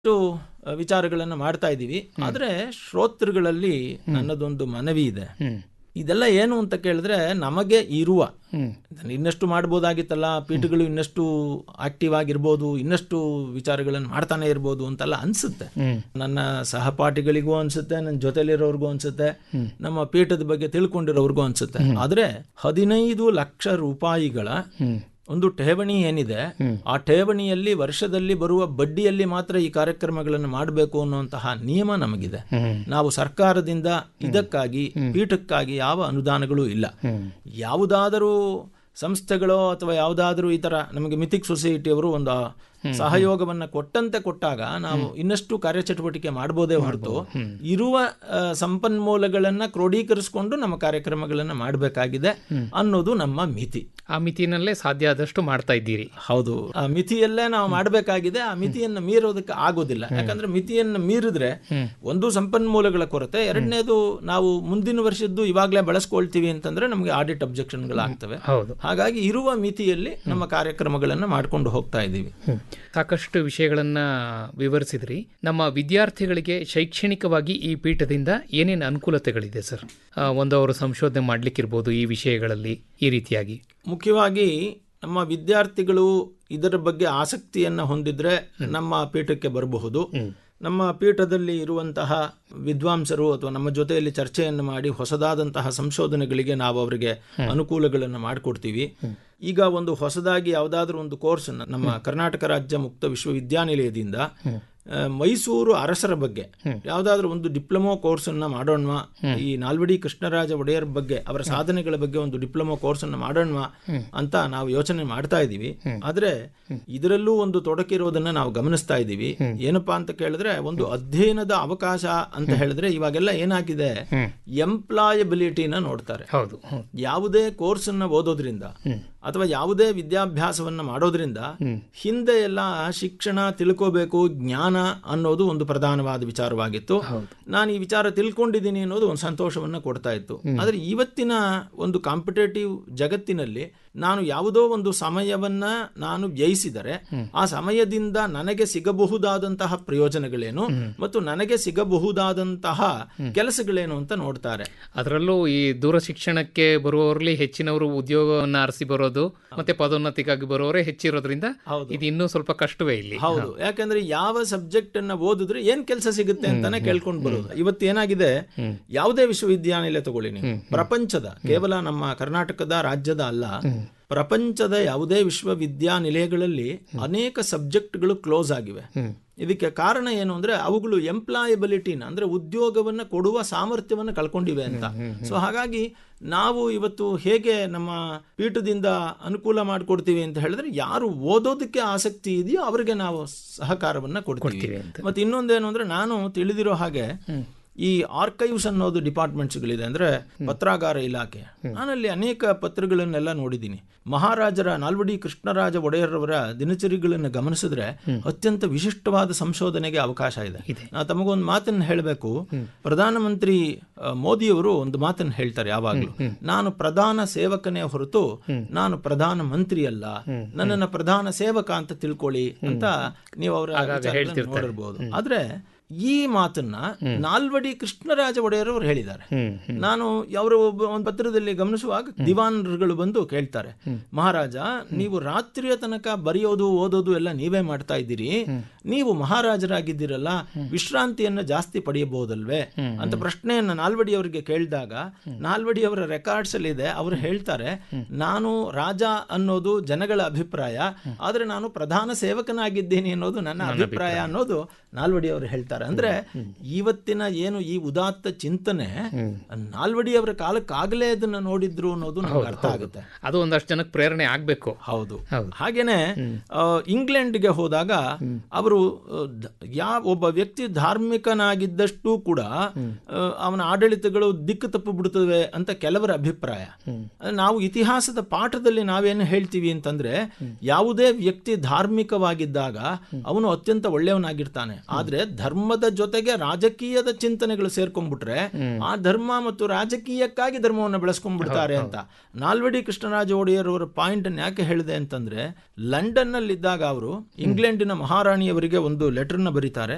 ಇಷ್ಟು ವಿಚಾರಗಳನ್ನು ಮಾಡ್ತಾ ಇದ್ದೀವಿ ಆದರೆ ಶ್ರೋತೃಗಳಲ್ಲಿ ನನ್ನದೊಂದು ಮನವಿ ಇದೆ ಇದೆಲ್ಲ ಏನು ಅಂತ ಕೇಳಿದ್ರೆ ನಮಗೆ ಇರುವ ಇದನ್ನ ಇನ್ನಷ್ಟು ಮಾಡ್ಬೋದಾಗಿತ್ತಲ್ಲ ಪೀಠಗಳು ಇನ್ನಷ್ಟು ಆಕ್ಟಿವ್ ಆಗಿರ್ಬೋದು ಇನ್ನಷ್ಟು ವಿಚಾರಗಳನ್ನು ಮಾಡ್ತಾನೆ ಇರ್ಬೋದು ಅಂತೆಲ್ಲ ಅನ್ಸುತ್ತೆ ನನ್ನ ಸಹಪಾಠಿಗಳಿಗೂ ಅನ್ಸುತ್ತೆ ನನ್ನ ಜೊತೆಲಿರೋರ್ಗೂ ಅನ್ಸುತ್ತೆ ನಮ್ಮ ಪೀಠದ ಬಗ್ಗೆ ತಿಳ್ಕೊಂಡಿರೋರ್ಗೂ ಅನ್ಸುತ್ತೆ ಆದ್ರೆ ಹದಿನೈದು ಲಕ್ಷ ರೂಪಾಯಿಗಳ ಒಂದು ಠೇವಣಿ ಏನಿದೆ ಆ ಠೇವಣಿಯಲ್ಲಿ ವರ್ಷದಲ್ಲಿ ಬರುವ ಬಡ್ಡಿಯಲ್ಲಿ ಮಾತ್ರ ಈ ಕಾರ್ಯಕ್ರಮಗಳನ್ನು ಮಾಡಬೇಕು ಅನ್ನುವಂತಹ ನಿಯಮ ನಮಗಿದೆ ನಾವು ಸರ್ಕಾರದಿಂದ ಇದಕ್ಕಾಗಿ ಪೀಠಕ್ಕಾಗಿ ಯಾವ ಅನುದಾನಗಳು ಇಲ್ಲ ಯಾವುದಾದರೂ ಸಂಸ್ಥೆಗಳೋ ಅಥವಾ ಯಾವುದಾದ್ರೂ ಈ ತರ ನಮಗೆ ಮಿಥಿಕ್ ಸೊಸೈಟಿಯವರು ಒಂದು ಸಹಯೋಗವನ್ನ ಕೊಟ್ಟಂತೆ ಕೊಟ್ಟಾಗ ನಾವು ಇನ್ನಷ್ಟು ಕಾರ್ಯಚಟುವಟಿಕೆ ಮಾಡಬಹುದೇ ಹೊರತು ಇರುವ ಆ, ಸಂಪನ್ಮೂಲಗಳನ್ನ ಕ್ರೋಢೀಕರಿಸಿಕೊಂಡು ನಮ್ಮ ಕಾರ್ಯಕ್ರಮಗಳನ್ನ ಮಾಡಬೇಕಾಗಿದೆ ಅನ್ನೋದು ನಮ್ಮ ಮಿತಿ ಆ ಮಿತಿನಲ್ಲೇ ಸಾಧ್ಯ ಆದಷ್ಟು ಮಾಡ್ತಾ ಇದ್ದೀರಿ ಹೌದು ಆ ಮಿತಿಯಲ್ಲೇ ನಾವು ಮಾಡಬೇಕಾಗಿದೆ ಆ ಮಿತಿಯನ್ನು ಮೀರೋದಕ್ಕೆ ಆಗೋದಿಲ್ಲ ಯಾಕಂದ್ರೆ ಮಿತಿಯನ್ನು ಮೀರಿದ್ರೆ ಒಂದು ಸಂಪನ್ಮೂಲಗಳ ಕೊರತೆ ಎರಡನೇದು ನಾವು ಮುಂದಿನ ವರ್ಷದ್ದು ಇವಾಗಲೇ ಬಳಸ್ಕೊಳ್ತೀವಿ ಅಂತಂದ್ರೆ ನಮಗೆ ಆಡಿಟ್ ಅಬ್ಜೆಕ್ಷನ್ಗಳಾಗ್ತವೆ ಹೌದು ಹಾಗಾಗಿ ಇರುವ ಮಿತಿಯಲ್ಲಿ ನಮ್ಮ ಕಾರ್ಯಕ್ರಮಗಳನ್ನು ಮಾಡ್ಕೊಂಡು ಹೋಗ್ತಾ ಇದ್ದೀವಿ ಸಾಕಷ್ಟು ವಿಷಯಗಳನ್ನ ವಿವರಿಸಿದ್ರಿ ನಮ್ಮ ವಿದ್ಯಾರ್ಥಿಗಳಿಗೆ ಶೈಕ್ಷಣಿಕವಾಗಿ ಈ ಪೀಠದಿಂದ ಏನೇನು ಅನುಕೂಲತೆಗಳಿದೆ ಸರ್ ಆ, ಒಂದು ಅವರು ಸಂಶೋಧನೆ ಮಾಡ್ಲಿಕ್ಕಿರ್ಬೋದು ಈ ವಿಷಯಗಳಲ್ಲಿ ಈ ರೀತಿಯಾಗಿ ಮುಖ್ಯವಾಗಿ ನಮ್ಮ ವಿದ್ಯಾರ್ಥಿಗಳು ಇದರ ಬಗ್ಗೆ ಆಸಕ್ತಿಯನ್ನು ಹೊಂದಿದ್ರೆ ನಮ್ಮ ಪೀಠಕ್ಕೆ ಬರಬಹುದು ನಮ್ಮ ಪೀಠದಲ್ಲಿ ಇರುವಂತಹ ವಿದ್ವಾಂಸರು ಅಥವಾ ನಮ್ಮ ಜೊತೆಯಲ್ಲಿ ಚರ್ಚೆಯನ್ನು ಮಾಡಿ ಹೊಸದಾದಂತಹ ಸಂಶೋಧನೆಗಳಿಗೆ ನಾವು ಅವರಿಗೆ ಅನುಕೂಲಗಳನ್ನು ಮಾಡಿಕೊಡ್ತೀವಿ ಈಗ ಒಂದು ಹೊಸದಾಗಿ ಯಾವುದಾದ್ರೂ ಒಂದು ಕೋರ್ಸ್ ನಮ್ಮ ಕರ್ನಾಟಕ ರಾಜ್ಯ ಮುಕ್ತ ವಿಶ್ವವಿದ್ಯಾನಿಲಯದಿಂದ ಆ, ಮೈಸೂರು ಅರಸರ ಬಗ್ಗೆ ಯಾವುದಾದ್ರೂ ಒಂದು ಡಿಪ್ಲೊಮೊ ಕೋರ್ಸ್ ಅನ್ನ ಮಾಡೋಣ ಈ ನಾಲ್ವಡಿ ಕೃಷ್ಣರಾಜ ಒಡೆಯರ್ ಬಗ್ಗೆ ಅವರ ಸಾಧನೆಗಳ ಬಗ್ಗೆ ಒಂದು ಡಿಪ್ಲೊಮೊ ಕೋರ್ಸ್ ಅನ್ನ ಮಾಡೋಣ ಅಂತ ನಾವು ಯೋಚನೆ ಮಾಡ್ತಾ ಇದ್ದೀವಿ ಆದ್ರೆ ಇದರಲ್ಲೂ ಒಂದು ತೊಡಕಿರೋದನ್ನ ನಾವು ಗಮನಿಸ್ತಾ ಇದ್ದೀವಿ ಏನಪ್ಪಾ ಅಂತ ಕೇಳಿದ್ರೆ ಒಂದು ಅಧ್ಯಯನದ ಅವಕಾಶ ಅಂತ ಹೇಳಿದ್ರೆ ಇವಾಗೆಲ್ಲ ಏನಾಗಿದೆ ಎಂಪ್ಲಾಯಬಿಲಿಟಿನ ನೋಡ್ತಾರೆ ಹೌದು ಹ್ಮ್. ಯಾವುದೇ ಕೋರ್ಸ್ ಅನ್ನ ಓದೋದ್ರಿಂದ ಅಥವಾ ಯಾವುದೇ ವಿದ್ಯಾಭ್ಯಾಸವನ್ನ ಮಾಡೋದ್ರಿಂದ ಹಿಂದೆ ಎಲ್ಲ ಶಿಕ್ಷಣ ತಿಳ್ಕೋಬೇಕು ಜ್ಞಾನ ಅನ್ನೋದು ಒಂದು ಪ್ರಧಾನವಾದ ವಿಚಾರವಾಗಿತ್ತು ನಾನು ಈ ವಿಚಾರ ತಿಳ್ಕೊಂಡಿದ್ದೀನಿ ಅನ್ನೋದು ಒಂದು ಸಂತೋಷವನ್ನ ಕೊಡ್ತಾ ಇತ್ತು ಆದ್ರೆ ಇವತ್ತಿನ ಒಂದು ಕಾಂಪಿಟೇಟಿವ್ ಜಗತ್ತಿನಲ್ಲಿ ನಾನು ಯಾವುದೋ ಒಂದು ಸಮಯವನ್ನ ನಾನು ವ್ಯಯಿಸಿದರೆ ಆ ಸಮಯದಿಂದ ನನಗೆ ಸಿಗಬಹುದಾದಂತಹ ಪ್ರಯೋಜನಗಳೇನು ಮತ್ತು ನನಗೆ ಸಿಗಬಹುದಾದಂತಹ ಕೆಲಸಗಳೇನು ಅಂತ ನೋಡ್ತಾರೆ ಅದರಲ್ಲೂ ಈ ದೂರ ಶಿಕ್ಷಣಕ್ಕೆ ಬರುವವರಲ್ಲಿ ಹೆಚ್ಚಿನವರು ಉದ್ಯೋಗವನ್ನು ಆರಿಸಿ ಬರೋದು ಮತ್ತೆ ಪದೋನ್ನತಿಗಾಗಿ ಬರುವವರೇ ಹೆಚ್ಚಿರೋದ್ರಿಂದ ಇದು ಇನ್ನೂ ಸ್ವಲ್ಪ ಕಷ್ಟವೇ ಇಲ್ಲಿ ಹೌದು ಯಾಕಂದ್ರೆ ಯಾವ ಸಬ್ಜೆಕ್ಟ್ ಅನ್ನ ಓದಿದ್ರೆ ಏನ್ ಕೆಲಸ ಸಿಗುತ್ತೆ ಅಂತಾನೆ ಕೇಳ್ಕೊಂಡು ಬರೋದು ಇವತ್ತು ಏನಾಗಿದೆ ಯಾವುದೇ ವಿಶ್ವವಿದ್ಯಾನಿಲಯ ತಗೊಳ್ಳಿ ನೀವು ಪ್ರಪಂಚದ ಕೇವಲ ನಮ್ಮ ಕರ್ನಾಟಕದ ರಾಜ್ಯದ ಅಲ್ಲ ಪ್ರಪಂಚದ ಯಾವುದೇ ವಿಶ್ವವಿದ್ಯಾನಿಲಯಗಳಲ್ಲಿ ಅನೇಕ ಸಬ್ಜೆಕ್ಟ್ಗಳು ಕ್ಲೋಸ್ ಆಗಿವೆ ಇದಕ್ಕೆ ಕಾರಣ ಏನು ಅಂದ್ರೆ ಅವುಗಳು ಎಂಪ್ಲಾಯಬಿಲಿಟಿನ ಅಂದ್ರೆ ಉದ್ಯೋಗವನ್ನ ಕೊಡುವ ಸಾಮರ್ಥ್ಯವನ್ನು ಕಳ್ಕೊಂಡಿವೆ ಅಂತ ಸೊ ಹಾಗಾಗಿ ನಾವು ಇವತ್ತು ಹೇಗೆ ನಮ್ಮ ಪೀಠದಿಂದ ಅನುಕೂಲ ಮಾಡಿಕೊಡ್ತೀವಿ ಅಂತ ಹೇಳಿದ್ರೆ ಯಾರು ಓದೋದಕ್ಕೆ ಆಸಕ್ತಿ ಇದೆಯೋ ಅವರಿಗೆ ನಾವು ಸಹಕಾರವನ್ನ ಕೊಡ್ತೀವಿ ಮತ್ತೆ ಇನ್ನೊಂದೇನು ಅಂದ್ರೆ ನಾನು ತಿಳಿದಿರೋ ಹಾಗೆ ಈ ಆರ್ಕೈವ್ಸ್ ಅನ್ನೋದು ಡಿಪಾರ್ಟ್ಮೆಂಟ್ಸ್ಗಳಿದೆ ಅಂದ್ರೆ ಪತ್ರಾಗಾರ ಇಲಾಖೆ ನಾನಲ್ಲಿ ಅನೇಕ ಪತ್ರಗಳನ್ನೆಲ್ಲ ನೋಡಿದ್ದೀನಿ ಮಹಾರಾಜರ ನಾಲ್ವಡಿ ಕೃಷ್ಣರಾಜ ಒಡೆಯರವರ ದಿನಚರಿಗಳನ್ನು ಗಮನಿಸಿದ್ರೆ ಅತ್ಯಂತ ವಿಶಿಷ್ಟವಾದ ಸಂಶೋಧನೆಗೆ ಅವಕಾಶ ಇದೆ ನಾ ತಮಗೊಂದು ಮಾತನ್ನು ಹೇಳಬೇಕು ಪ್ರಧಾನಮಂತ್ರಿ ಆ, ಮೋದಿಯವರು ಒಂದು ಮಾತನ್ನು ಹೇಳ್ತಾರೆ ಯಾವಾಗಲೂ ನಾನು ಪ್ರಧಾನ ಸೇವಕನೇ ಹೊರತು ನಾನು ಪ್ರಧಾನ ಮಂತ್ರಿ ಅಲ್ಲ ನನ್ನನ್ನು ಪ್ರಧಾನ ಸೇವಕ ಅಂತ ತಿಳ್ಕೊಳ್ಳಿ ಅಂತ ನೀವು ಅವರ ವಿಚಾರಗಳನ್ನ ನೋಡಿರ್ಬೋದು ಆದ್ರೆ ಈ ಮಾತನ್ನ ನಾಲ್ವಡಿ ಕೃಷ್ಣರಾಜ ಒಡೆಯರವರು ಹೇಳಿದ್ದಾರೆ ನಾನು ಅವರ ಒಬ್ಬ ಒಂದು ಪತ್ರದಲ್ಲಿ ಗಮನಿಸುವಾಗ ದಿವಾನರುಗಳು ಬಂದು ಕೇಳ್ತಾರೆ ಮಹಾರಾಜ ನೀವು ರಾತ್ರಿಯ ತನಕ ಬರೆಯೋದು ಓದೋದು ಎಲ್ಲ ನೀವೇ ಮಾಡ್ತಾ ಇದ್ದೀರಿ ನೀವು ಮಹಾರಾಜರಾಗಿದ್ದೀರಲ್ಲ ವಿಶ್ರಾಂತಿಯನ್ನ ಜಾಸ್ತಿ ಪಡೆಯಬಹುದಲ್ವೇ ಅಂತ ಪ್ರಶ್ನೆಯನ್ನ ನಾಲ್ವಡಿ ಅವರಿಗೆ ಕೇಳಿದಾಗ ನಾಲ್ವಡಿ ಅವರ ರೆಕಾರ್ಡ್ಸ್ ಅಲ್ಲಿ ಇದೆ ಅವರು ಹೇಳ್ತಾರೆ ನಾನು ರಾಜ ಅನ್ನೋದು ಜನಗಳ ಅಭಿಪ್ರಾಯ ಆದ್ರೆ ನಾನು ಪ್ರಧಾನ ಸೇವಕನಾಗಿದ್ದೀನಿ ಅನ್ನೋದು ನನ್ನ ಅಭಿಪ್ರಾಯ ಅನ್ನೋದು ನಾಲ್ವಡಿ ಅವರು ಹೇಳ್ತಾರೆ ಅಂದ್ರೆ ಇವತ್ತಿನ ಏನು ಈ ಉದಾತ್ತ ಚಿಂತನೆ ನಾಲ್ವಡಿ ಅವರ ಕಾಲಕ್ಕಾಗಲೇ ಅದನ್ನ ನೋಡಿದ್ರು ಅನ್ನೋದು ನಮ್ಗೆ ಅರ್ಥ ಆಗುತ್ತೆ ಅದು ಒಂದಷ್ಟು ಜನಕ್ಕೆ ಪ್ರೇರಣೆ ಆಗ್ಬೇಕು ಹೌದು ಹಾಗೇನೆ ಆ, ಇಂಗ್ಲೆಂಡ್ಗೆ ಹೋದಾಗ ಅವರು ಆ, ಧ- ಯಾವ ಒಬ್ಬ ವ್ಯಕ್ತಿ ಧಾರ್ಮಿಕನಾಗಿದ್ದಷ್ಟು ಕೂಡ ಆ, ಅವನ ಆಡಳಿತಗಳು ದಿಕ್ಕು ತಪ್ಪು ಬಿಡುತ್ತವೆ ಅಂತ ಕೆಲವರ ಅಭಿಪ್ರಾಯ ಅಂದ್ರೆ ನಾವು ಇತಿಹಾಸದ ಪಾಠದಲ್ಲಿ ನಾವೇನು ಹೇಳ್ತೀವಿ ಅಂತಂದ್ರೆ ಯಾವುದೇ ವ್ಯಕ್ತಿ ಧಾರ್ಮಿಕವಾಗಿದ್ದಾಗ ಅವನು ಅತ್ಯಂತ ಒಳ್ಳೆಯವನಾಗಿರ್ತಾನೆ ಆದ್ರೆ ಧರ್ಮದ ಜೊತೆಗೆ ರಾಜಕೀಯದ ಚಿಂತನೆಗಳು ಸೇರ್ಕೊಂಡ್ಬಿಟ್ರೆ ಆ ಧರ್ಮ ಮತ್ತು ರಾಜಕೀಯಕ್ಕಾಗಿ ಧರ್ಮವನ್ನು ಬೆಳೆಸ್ಕೊಂಡ್ಬಿಡ್ತಾರೆ ಅಂತ ನಾಲ್ವಡಿ ಕೃಷ್ಣರಾಜ ಒಡೆಯರ್ ಅವರ ಪಾಯಿಂಟ್ ಅನ್ನು ಯಾಕೆ ಹೇಳಿದೆ ಅಂತಂದ್ರೆ ಲಂಡನ್ ನಲ್ಲಿ ಇದ್ದಾಗ ಅವರು ಇಂಗ್ಲೆಂಡಿನ ಮಹಾರಾಣಿಯವರಿಗೆ ಒಂದು ಲೆಟರ್ನ ಬರೀತಾರೆ